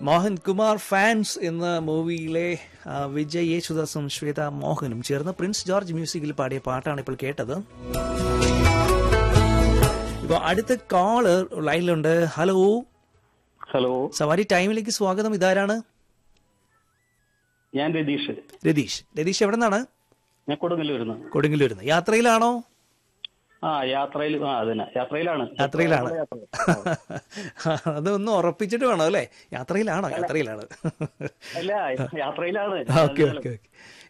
Mohan Kumar fans എന്ന മൂവിയിലെ ആ, വിജയ് യേശുദാസും ശ്വേത മോഹനും ചേർന്ന് പ്രിൻസ് ജോർജ് മ്യൂസിക്കിൽ പാടിയ പാട്ടാണ് ഇപ്പോൾ കേട്ടത് ഇപ്പോൾ അടുത്ത കോള് ലൈനിലുണ്ട് ഹലോ ഹലോ സവാരി ടൈമിലേക്ക് സ്വാഗതം ഇതാരാണ് ഞാൻ രതീഷ് രതീഷ് രതീഷ് എവിടെ നിന്നാണ് ഞാൻ കൊടുങ്ങല്ലൂരുന്ന് കൊടുങ്ങല്ലൂരുന്ന് യാത്രയിലാണോ ആ യാത്രയിൽ ആ അതന്നെ യാത്രയിലാണ് യാത്രയിലാണ് യാത്ര. അതൊന്ന് ഉറപ്പിച്ചിട്ട് വേണം അല്ലേ യാത്രയിലാണോ യാത്രയിലാണ് അല്ല യാത്രയിലാണ് ഓക്കെ ഓക്കെ ഓക്കെ